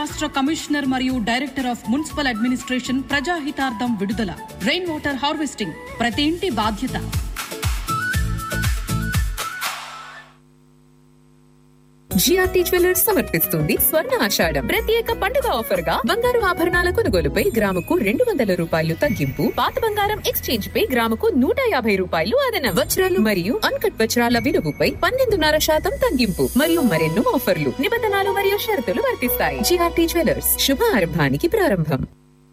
రాష్ట్ర కమిషనర్ మరియు director of municipal administration ప్రజాహితార్థం విడుదల రెయిన్ వాటర్ హార్వెస్టింగ్ ప్రతి ఇంటి బాధ్యత జిఆర్టీ జ్యువెలర్స్ సమర్పిస్తుంది స్వర్ణ ఆషాఢం ప్రత్యేక పండుగ ఆఫర్ గా బంగారు ఆభరణాల కొనుగోలుపై గ్రాముకు రెండు వందల రూపాయలు తగ్గింపు పాత బంగారం ఎక్స్చేంజ్ పై గ్రాముకు నూట యాభై రూపాయలు అదనం వజ్రాలు మరియు అన్కట్ వజ్రాల విలువపై పన్నెండున్నర శాతం తగ్గింపు మరియు మరెన్నో ఆఫర్లు నిబంధనలు మరియు షరతులు వర్తిస్తాయి జిఆర్టీ జ్యువెలర్స్ శుభ ఆరంభానికి ప్రారంభం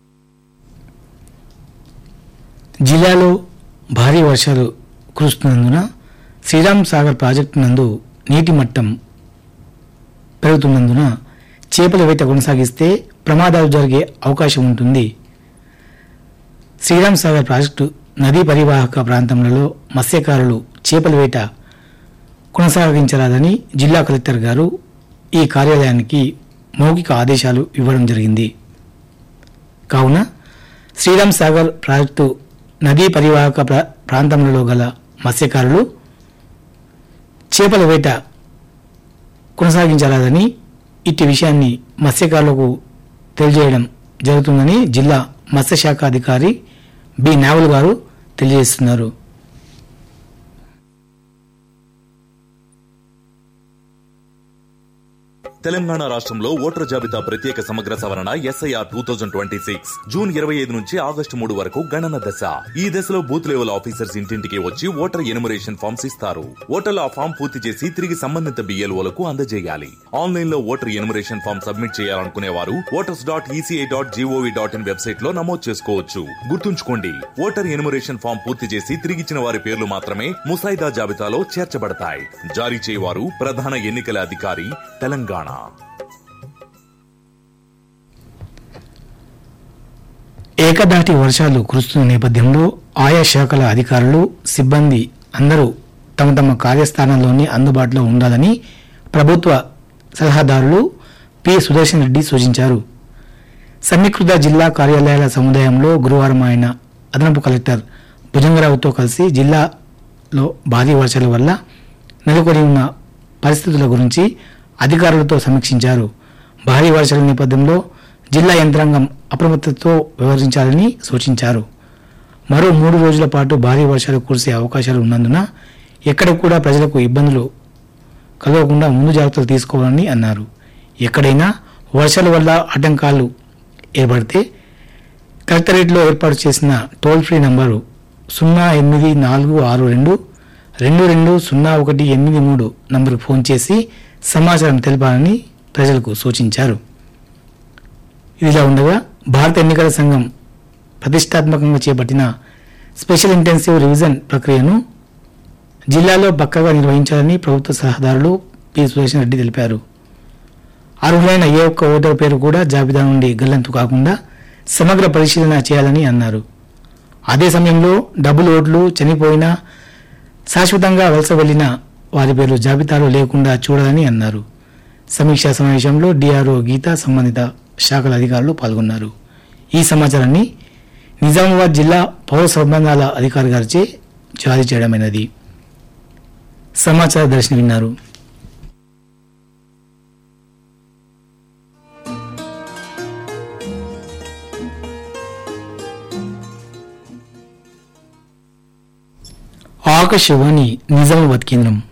జిల్లాలో భారీ వర్షాలు కురుస్తున్నందున శ్రీరామ్ సాగర్ ప్రాజెక్టు నందు నీటి మట్టం పెరుగుతున్నందున చేపల వేట కొనసాగిస్తే ప్రమాదాలు జరిగే అవకాశం ఉంటుంది శ్రీరామ్ సాగర్ ప్రాజెక్టు నదీ పరివాహక ప్రాంతంలో మత్స్యకారులు చేపల వేట కొనసాగించరాదని జిల్లా కలెక్టర్ గారు ఈ కార్యాలయానికి మౌఖిక ఆదేశాలు ఇవ్వడం జరిగింది కావున శ్రీరామ్ సాగర్ ప్రాజెక్టు నదీ పరివాహక ప్రా- ప్రాంతంలో గల మత్స్యకారులు చేపల వేట కొనసాగించాలని ఇట్టి విషయాన్ని మత్స్యకారులకు తెలియజేయడం జరుగుతుందని జిల్లా మత్స్యశాఖ అధికారి బి నావల్ గారు తెలియజేస్తున్నారు తెలంగాణ రాష్ట్రంలో ఓటర్ జాబితా ప్రత్యేక సమగ్ర సవరణ SIR two thousand twenty six June ఇరవై ఐదు నుంచి ఆగస్టు మూడు వరకు గణన దశ ఈ దశలో బూత్ లెవెల్ ఆఫీసర్స్ ఇంటింటికి వచ్చి ఓటర్ ఎనుమరేషన్ ఫామ్స్ ఇస్తారు ఓటర్లు ఆ ఫామ్ పూర్తి చేసి తిరిగి సంబంధిత బిఎల్ఓలకు అందజేయాలి ఆన్లైన్ లో ఓటర్ ఎనుమరేషన్ ఫామ్ సబ్మిట్ చేయాలనుకునే వారు voters dot ECI dot GOV dot in website లో నమోదు చేసుకోవచ్చు గుర్తుంచుకోండి ఓటర్ ఎనుమరేషన్ ఫామ్ పూర్తి చేసి తిరిగిచ్చిన వారి పేర్లు మాత్రమే ముసాయిదా జాబితాలో చేర్చబడతాయి జారీ చేయవారు ప్రధాన ఎన్నికల అధికారి తెలంగాణ ఏకదాటి వర్షాలు కురుస్తున్న నేపథ్యంలో ఆయా శాఖల అధికారులు సిబ్బంది అందరూ తమ తమ కార్యస్థానాల్లోనే అందుబాటులో ఉండాలని ప్రభుత్వ సలహాదారులు పి సుదర్శన్ రెడ్డి సూచించారు సమీకృత జిల్లా కార్యాలయాల సముదాయంలో గురువారం ఆయన అదనపు కలెక్టర్ భుజంగరావుతో కలిసి జిల్లాలో భారీ వర్షాల వల్ల నెలకొని ఉన్న పరిస్థితుల గురించి అధికారులతో సమీక్షించారు భారీ వర్షాల నేపథ్యంలో జిల్లా యంత్రాంగం అప్రమత్తతో వ్యవహరించాలని సూచించారు మరో మూడు రోజుల పాటు భారీ వర్షాలు కురిసే అవకాశాలు ఉన్నందున ఎక్కడ కూడా ప్రజలకు ఇబ్బందులు కలగకుండా ముందు జాగ్రత్తలు తీసుకోవాలని అన్నారు ఎక్కడైనా వర్షాల వల్ల ఆటంకాలు ఏర్పడితే కలెక్టరేట్లో ఏర్పాటు చేసిన టోల్ ఫ్రీ నంబరు సున్నా ఎనిమిది నాలుగు ఆరు రెండు రెండు రెండు సున్నా ఒకటి ఎనిమిది మూడు నంబరుకు ఫోన్ చేసి సమాచారం తెలపాలని ప్రజలకు సూచించారు ఇదిలా ఉండగా భారత ఎన్నికల సంఘం ప్రతిష్టాత్మకంగా చేపట్టిన స్పెషల్ ఇంటెన్సివ్ రివిజన్ ప్రక్రియను జిల్లాలో పక్కగా నిర్వహించాలని ప్రభుత్వ సలహాదారులు పి సుదర్శన్ రెడ్డి తెలిపారు అర్హులైన ఏ ఒక్క ఓటర్ పేరు కూడా జాబితా నుండి గల్లంతు కాకుండా సమగ్ర పరిశీలన చేయాలని అన్నారు అదే సమయంలో డబుల్ ఓట్లు చనిపోయినా శాశ్వతంగా వలస వెళ్లిన వారి పేర్లు జాబితాలో లేకుండా చూడాలని అన్నారు సమీక్షా సమావేశంలో డిఆర్ఓ గీత సంబంధిత శాఖల అధికారులు పాల్గొన్నారు ఈ సమాచారాన్ని నిజామాబాద్ జిల్లా పౌర సంబంధాల అధికారి గారిచే జారీ చేయడమైనది సమాచార దర్శనం విన్నారు ఆకాశవాణి నిజామాబాద్ కేంద్రం